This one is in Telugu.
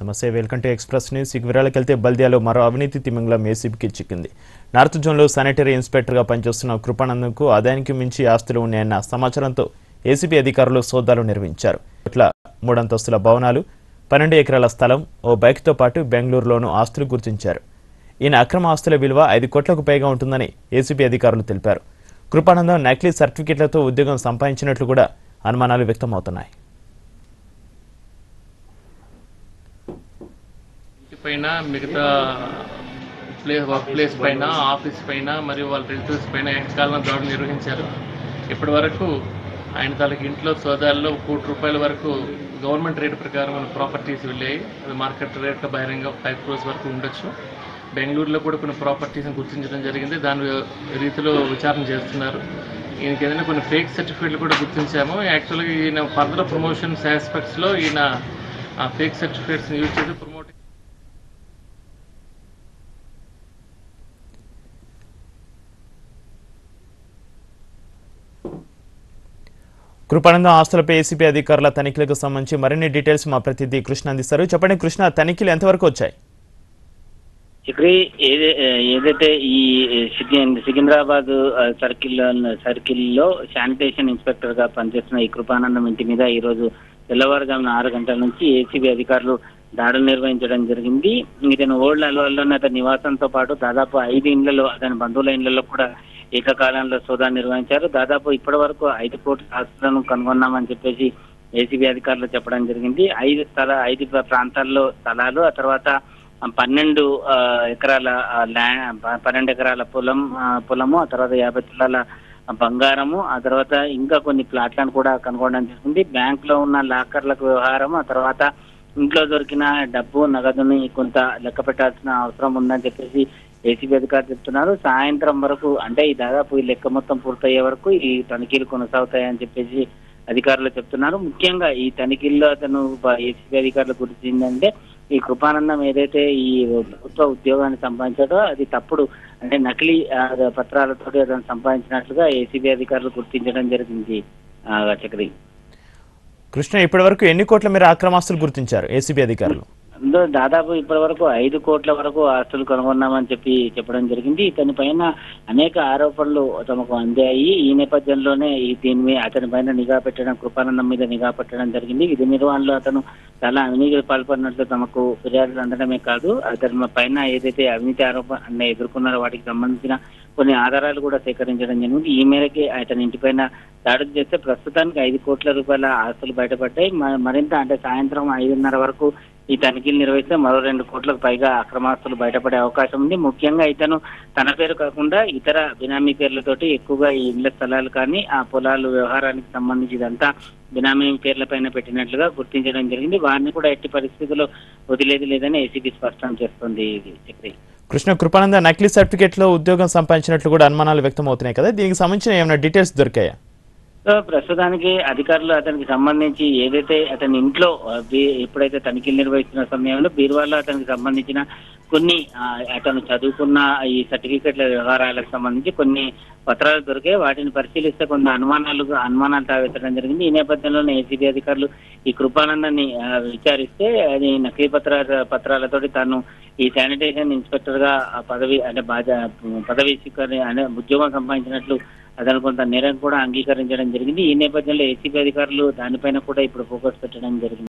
నమస్తే వెల్కమ్ టు ఎక్స్ప్రెస్ న్యూస్ ఇక వివరాలకు వెళ్తే బల్దియాలో మరో అవినీతి తిమింగలం ఏసీబీకి చిక్కింది నార్త్ జోన్లో శానిటరీ ఇన్స్పెక్టర్గా పనిచేస్తున్న కృపానందన్కు ఆదాయానికి మించి ఆస్తులు ఉన్నాయన్న సమాచారంతో ఏసీబీ అధికారులు సోదాలు నిర్వహించారు ఇట్లా మూడంతస్తుల భవనాలు పన్నెండు ఎకరాల స్థలం ఓ బైక్తో పాటు బెంగళూరులోనూ ఆస్తులు గుర్తించారు ఈయన అక్రమ ఆస్తుల విలువ ఐదు కోట్లకు పైగా ఉంటుందని ఏసీబీ అధికారులు తెలిపారు కృపానందం నకిలీ సర్టిఫికెట్లతో ఉద్యోగం సంపాదించినట్లు కూడా అనుమానాలు వ్యక్తమవుతున్నాయి ఇంటి పైన మిగతా ప్లే వర్క్ ప్లేస్ పైన ఆఫీస్ పైన మరియు వాళ్ళ రిలేటివ్స్ పైన ఏకకాలంలో దాడులు నిర్వహించారు ఇప్పటి వరకు ఆయన తాలూకు ఇంట్లో సోదాల్లో కోటి రూపాయల వరకు గవర్నమెంట్ రేట్ ప్రకారం మన ప్రాపర్టీస్ వెళ్ళాయి అది మార్కెట్ రేట్ బహిరంగ ఫైవ్ క్రోర్స్ వరకు ఉండొచ్చు బెంగళూరులో కూడా కొన్ని ప్రాపర్టీస్ని గుర్తించడం జరిగింది దాని రీతిలో విచారణ చేస్తున్నారు ఈయనకి ఏదైనా కొన్ని ఫేక్ సర్టిఫికేట్లు కూడా గుర్తించాము యాక్చువల్గా ఈయన ఫర్దర్ ప్రమోషన్స్ ఆస్పెక్ట్స్లో ఈయన ఆ ఫేక్ సర్టిఫికేట్స్ని యూజ్ చేసి ప్రమోట్ కృపానందం ఆస్తులపై ఏసీబీ అధికారుల తనిఖీలకు సంబంధించి మరిన్ని డీటెయిల్స్ మా ప్రతినిధి కృష్ణ అందిస్తారు చెప్పండి కృష్ణ తనిఖీలు ఎంతవరకు వచ్చాయి ఇక్కడ ఏదే ఏదైతే ఈ సికి- సికింద్రాబాద్ ఆ, సర్కిల్ సర్కిల్లో శానిటేషన్ ఇన్స్పెక్టర్ గా పనిచేస్తున్న ఈ కృపానందం ఇంటి మీద ఈ రోజు తెల్లవారుజామున ఆరు గంటల నుంచి ఏసీబీ అధికారులు దాడులు నిర్వహించడం జరిగింది ఇతను ఓల్డ్ అల్వాల్లోని అతని నివాసంతో పాటు దాదాపు ఐదు ఇండ్లలో అతని బంధువుల ఇండ్లలో కూడా ఏకకాలంలో సోదాలు నిర్వహించారు దాదాపు ఇప్పటి వరకు ఐదు కోట్ల ఆస్తులను కనుగొన్నామని చెప్పేసి ఏసీబీ అధికారులు చెప్పడం జరిగింది ఐదు స్థల ఐదు ప్రాంతాల్లో స్థలాలు ఆ తర్వాత పన్నెండు ఆ, ఎకరాల ఆ, ల్యా- ప- పన్నెండు ఎకరాల పొలం ఆ, పొలము ఆ తర్వాత యాభై తులాల బంగారము ఆ తర్వాత ఇంకా కొన్ని ప్లాట్లను కూడా కనుగొనడం జరిగింది బ్యాంక్ లో ఉన్న లాకర్లకు వ్యవహారం ఆ తర్వాత ఇంట్లో దొరికిన డబ్బు నగదుని కొంత లెక్క పెట్టాల్సిన అవసరం ఉందని చెప్పేసి ఏసీబీ అధికారులు చెప్తున్నారు సాయంత్రం వరకు అంటే ఈ దాదాపు ఈ లెక్క మొత్తం పూర్తయ్యే వరకు ఈ తనిఖీలు కొనసాగుతాయని చెప్పేసి అధికారులు చెప్తున్నారు ముఖ్యంగా ఈ తనిఖీల్లో అతను ఏసీబీ అధికారులు గుర్తించిందంటే ఈ కృపానందం ఏదైతే ఈ ప్రభుత్వ ఉద్యోగాన్ని సంపాదించాడో అది తప్పుడు అంటే నకిలీ ఆ, పత్రాలతో అతను సంపాదించినట్లుగా ఏసీబీ అధికారులు గుర్తించడం జరిగింది ఆ, చక్రి కృష్ణ ఇప్పటివరకు ఎన్ని కోట్ల మేర అక్రమాస్తులు గుర్తించారు ఏసీబీ అధికారులు అందులో దాదాపు ఇప్పటి వరకు ఐదు కోట్ల వరకు ఆస్తులు కనుగొన్నామని చెప్పి చెప్పడం జరిగింది ఇతని పైన అనేక ఆరోపణలు తమకు అందాయి ఈ నేపథ్యంలోనే ఈ దీని మీద అతని పైన నిఘా పెట్టడం కృపానందం మీద నిఘా పెట్టడం జరిగింది విధి నిర్వహణలో అతను చాలా అవినీతికి పాల్పడినట్లు తమకు ఫిర్యాదులు అందడమే కాదు అతని పైన ఏదైతే అవినీతి ఆరోపణ ఎదుర్కొన్నారో వాటికి సంబంధించిన కొన్ని ఆధారాలు కూడా సేకరించడం జరిగింది ఈ మేరకే అతని ఇంటిపైన దాడులు చేస్తే ప్రస్తుతానికి ఐదు కోట్ల రూపాయల ఆస్తులు బయటపడ్డాయి మ- మరింత అంటే సాయంత్రం ఐదున్నర వరకు ఈ తనిఖీలు నిర్వహిస్తే మరో రెండు కోట్లకు పైగా అక్రమాస్తులు బయటపడే అవకాశం ఉంది ముఖ్యంగా ఇతను తన పేరు కాకుండా ఇతర బినామీ పేర్లతోటి ఎక్కువగా ఈ ఇళ్ల స్థలాలు కానీ ఆ పొలాలు వ్యవహారానికి సంబంధించి ఇదంతా బినామీ పేర్లపైన పెట్టినట్లుగా గుర్తించడం జరిగింది వారిని కూడా ఎట్టి పరిస్థితుల్లో వదిలేది లేదని ఏసీబీ స్పష్టం చేస్తుంది ఇది చక్రి కృష్ణ కృపానంద నకిలీ సర్టిఫికెట్లో ఉద్యోగం సంపాదించినట్లు కూడా అనుమానాలు వ్యక్తమవుతున్నాయి కదా దీనికి సంబంధించిన ఏమైనా డీటెయిల్స్ దొరికాయా సో ప్రస్తుతానికి అధికారులు అతనికి సంబంధించి ఏదైతే అతని ఇంట్లో ఆ, బీ- ఎప్పుడైతే తనిఖీలు నిర్వహిస్తున్న సమయంలో బీరువాలో అతనికి సంబంధించిన కొన్ని ఆ, అతను చదువుకున్న ఈ సర్టిఫికెట్ల వ్యవహారాలకు సంబంధించి కొన్ని పత్రాలు దొరికాయి వాటిని పరిశీలిస్తే కొన్ని అనుమానాలు అనుమానాలు తావెత్తడం జరిగింది ఈ నేపథ్యంలోనే ఏసీబీ అధికారులు ఈ కృపానందాన్ని ఆ, విచారిస్తే అది నకిలీ పత్ర పత్రాలతోటి తాను ఈ శానిటేషన్ ఇన్స్పెక్టర్ గా ఆ పదవి అంటే బాధ పదవి స్వీకరి అనే ఉద్యోగం సంపాదించినట్లు అతను కొంత నేరం కూడా అంగీకరించడం జరిగింది ఈ నేపథ్యంలో ఏసీబీ అధికారులు దానిపైన కూడా ఇప్పుడు ఫోకస్ పెట్టడం జరిగింది